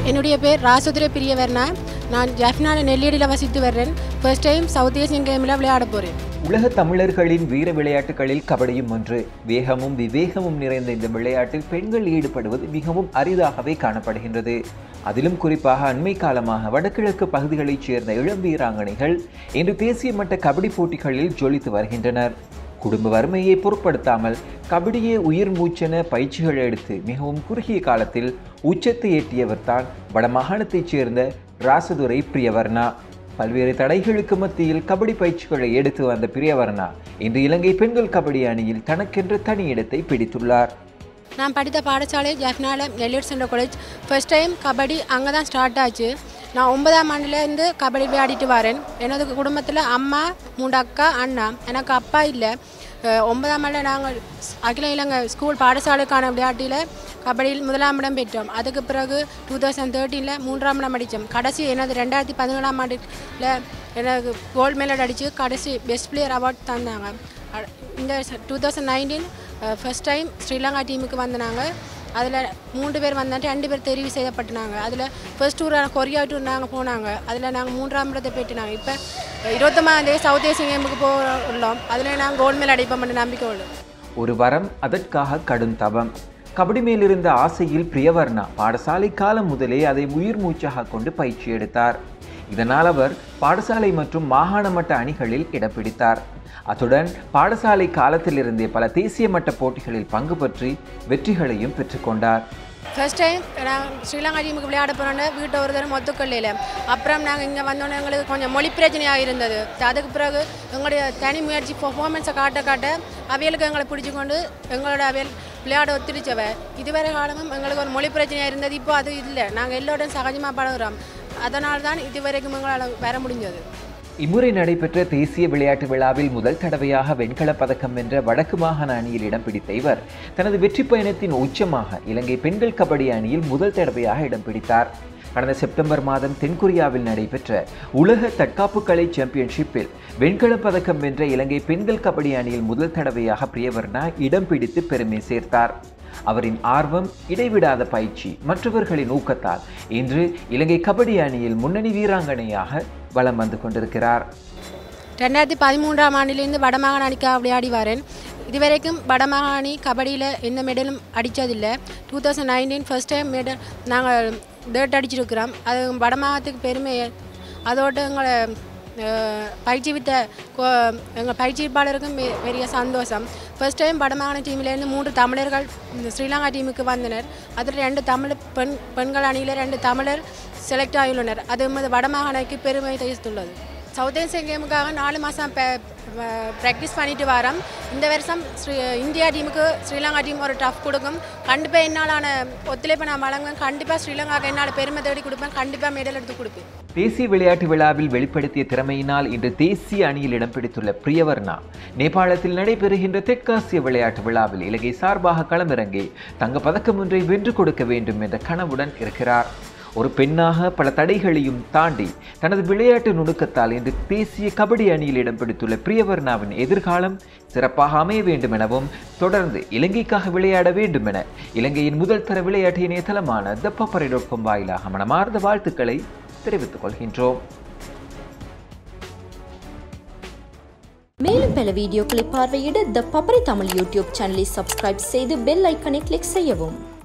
என்னுடைய பேர் ராசுதுரை பிரியவர்ணா நான் ஜஃப்னால நெல்லியடியில் வசித்து வர்றேன் ஃபர்ஸ்ட் டைம் சவுத் ஏசியன் கேமில் விளையாட போகிறேன் உலக தமிழர்களின் வீர விளையாட்டுகளில் கபடியும் ஒன்று வேகமும் விவேகமும் நிறைந்த இந்த விளையாட்டில் பெண்கள் ஈடுபடுவது மிகவும் அரிதாகவே காணப்படுகின்றது அதிலும் குறிப்பாக அண்மை காலமாக வடகிழக்கு பகுதிகளைச் சேர்ந்த இளம் வீராங்கனைகள் இன்று தேசிய மட்ட கபடி போட்டிகளில் ஜொலித்து வருகின்றனர் குடும்ப வறுமையை பொருட்படுத்தாமல் கபடியே உயிர் மூச்சென பயிற்சிகள் எடுத்து மிகவும் குறுகிய காலத்தில் உச்சத்தை எட்டியவர் தான் வடமாகாணத்தைச் சேர்ந்த ராசதுரை பிரியவர்ணா பல்வேறு தடைகளுக்கு மத்தியில் கபடி பயிற்சிகளை எடுத்து வந்த பிரியவர்ணா இன்று இலங்கை பெண்கள் கபடி அணியில் தனக்கென்று தனி இடத்தை பிடித்துள்ளார் நான் படித்த பாடசாலை ஜஃப்னால Nelliady central college first time kabaddi அங்கே தான் ஸ்டார்ட் ஆச்சு நான் ஒன்பதாம் ஆண்டுலேருந்து கபடி விளையாடிட்டு வரேன் எனது குடும்பத்தில் அம்மா மூன்று அக்கா அண்ணா எனக்கு அப்பா இல்லை அஹ் ஒன்பதாம் ஆண்டில் நாங்கள் அகில இலங்கை ஸ்கூல் பாடசாலைக்கான விளையாட்டில் கபடியில் முதலாம் இடம் பெற்றோம் அதுக்கு பிறகு டூ தௌசண்ட் தேர்ட்டீனில் மூன்றாம் இடம் அடித்தோம் கடைசி எனது ரெண்டாயிரத்தி பதினேழாம் ஆண்டில் எனக்கு கோல்டு மெடல் அடித்து கடைசி பெஸ்ட் பிளேயர் அவார்ட் தந்தாங்க அ- இந்த two thousand nineteen first time Sri Lanka டீமுக்கு வந்தாங்க அதில் மூன்று பேர் வந்தாட்டு ரெண்டு பேர் தெரிவு செய்யப்பட்டுனாங்க அதில் ஃபர்ஸ்ட் டூர் கொரியா டூர் நாங்கள் போனாங்க அதில் நாங்கள் மூன்றாம் இடத்தை பெற்றுனாங்க இப்போ இருபத்தொம்பதாம் தேதி சவுத் ஏசியன் கேமுக்கு போ உள்ளோம் அதில் நாங்கள் கோல்டு மெடல் அடிப்போம் நம்பிக்கை உள்ளது ஒரு வரம் அதற்காக கடும் தவம் கபடி மேலிருந்த ஆசையில் பிரியவர்ணா பாடசாலை காலம் முதலே அதை உயிர் மூச்சாக கொண்டு பயிற்சி எடுத்தார் இதனால் அவர் பாடசாலை மற்றும் மாகாண மட்ட அணிகளில் இடம் பிடித்தார் அத்துடன் பாடசாலை காலத்திலிருந்தே பல தேசிய மட்ட போட்டிகளில் பங்கு பற்றி வெற்றிகளையும் பெற்றுக்கொண்டார் ஃபர்ஸ்ட் டைம் நான் ஸ்ரீலங்கா டீமுக்கு விளையாட போனோன்னே வீட்டை ஒரு தரம் ஒத்துக்கொள்ளையில் அப்புறம் நாங்கள் இங்கே வந்தோன்னே எங்களுக்கு கொஞ்சம் மொழி பிரச்சனையாக இருந்தது அதுக்கு பிறகு எங்களுடைய தனி முயற்சி பர்ஃபார்மன்ஸை காட்ட காட்ட அவைகளுக்கு எங்களை பிடிச்சி கொண்டு எங்களோட அவையல் விளையாட ஒத்துழைச்சவ இதுவரை காலமும் எங்களுக்கு ஒரு மொழி பிரச்சனையாக இருந்தது இப்போ அது இல்லை நாங்கள் எல்லோரும் சகஜமாக பழகுறோம் அதனால தான் இதுவரைக்கும் எங்களால் வர முடிஞ்சது இம்முறை நடைபெற்ற தேசிய விளையாட்டு விழாவில் முதல் தடவையாக வெண்கலப் பதக்கம் வென்ற வடக்கு மாகாண அணியில் இடம் பிடித்த இவர் தனது வெற்றி பயணத்தின் உச்சமாக இலங்கை பெண்கள் கபடி அணியில் முதல் தடவையாக இடம் பிடித்தார் கடந்த செப்டம்பர் மாதம் தென்கொரியாவில் நடைபெற்ற உலக தற்காப்பு கலை சாம்பியன்ஷிப்பில் வெண்கலப் பதக்கம் வென்ற இலங்கை பெண்கள் கபடி அணியில் முதல் தடவையாக பிரியவர்ணா இடம் பிடித்து பெருமை சேர்த்தார் அவரின் ஆர்வம் இடைவிடாத பயிற்சி மற்றவர்களின் ஊக்கத்தால் இன்று இலங்கை கபடி அணியில் முன்னணி வீராங்கனையாக வலம் வந்து கொண்டிருக்கிறார் ரெண்டாயிரத்தி பதிமூன்றாம் ஆண்டிலிருந்து வடமாகாண அணிக்காக விளையாடி வரேன் இதுவரைக்கும் வடமாகாணி கபடியில் எந்த மெடலும் அடித்ததில்லை two thousand nineteen first time medal நாங்கள் தேர்ட் அடிச்சிருக்கிறோம் அது வடமாகாணத்துக்கு பெருமை அதோடு எங்களை அஹ், பயிற்றுவித்த கோ- எங்கள் பயிற்சிப்பாளருக்கும் பெ- பெரிய சந்தோஷம் ஃபர்ஸ்ட் டைம் வடமாகாண டீமிலேருந்து மூன்று தமிழர்கள் இந்த ஸ்ரீலங்கா டீமுக்கு வந்தனர் அதில் ரெண்டு தமிழ் பெண் பெண்கள் அணியில் ரெண்டு தமிழர் செலக்ட் ஆகியுள்ளனர் அது எமது வடமாகாணைக்கு பெருமை தெரிவித்துள்ளது சவுத் ஏசியன் கேமுக்காக நாலு மாதம் ப்ராக்டிஸ் பண்ணிட்டு வரோம் இந்த வருஷம் ஸ்ரீ இந்தியா டீமுக்கு ஸ்ரீலங்கா டீம் ஒரு டஃப் கொடுக்கும் கண்டிப்பாக என்னாலான ஒத்துழைப்பை நான் வழங்குவேன் கண்டிப்பாக ஸ்ரீலங்காவுக்கு என்னால் பெருமை தேடி கொடுப்பேன் கண்டிப்பாக மெடல் எடுத்து கொடுப்பேன் தேசிய விளையாட்டு விழாவில் வெளிப்படுத்திய திறமையினால் இன்று தேசிய அணியில் இடம் பிடித்துள்ள பிரியவர்ணா நேபாளத்தில் நடைபெறுகின்ற தெற்காசிய விளையாட்டு விழாவில் இலங்கை சார்பாக களமிறங்கி தங்க பதக்கம் ஒன்றை வென்று கொடுக்க வேண்டும் என்ற கனவுடன் இருக்கிறார் ஒரு பெண்ணாக பல தடைகளையும் தாண்டி தனது விளையாட்டு நுணுக்கத்தால் இன்று தேசிய கபடி அணியில் இடம் பிடித்துள்ள பிரியவர்ணாவின் எதிர்காலம் சிறப்பாக அமைய வேண்டும் எனவும் தொடர்ந்து இலங்கைக்காக விளையாட வேண்டும் என இலங்கையின் முதல் தர விளையாட்டு இணையதளமான த பப்பரை டாட் காம் வாயிலாக மனமார்ந்த வாழ்த்துக்களை தெரிவித்துக் கொள்கின்றோம் மேலும் பல வீடியோக்களை பார்வையிட த பப்பரை தமிழ் யூடியூப் சேனலை சப்ஸ்கிரைப் செய்து பெல் ஐக்கனை கிளிக் செய்யவும்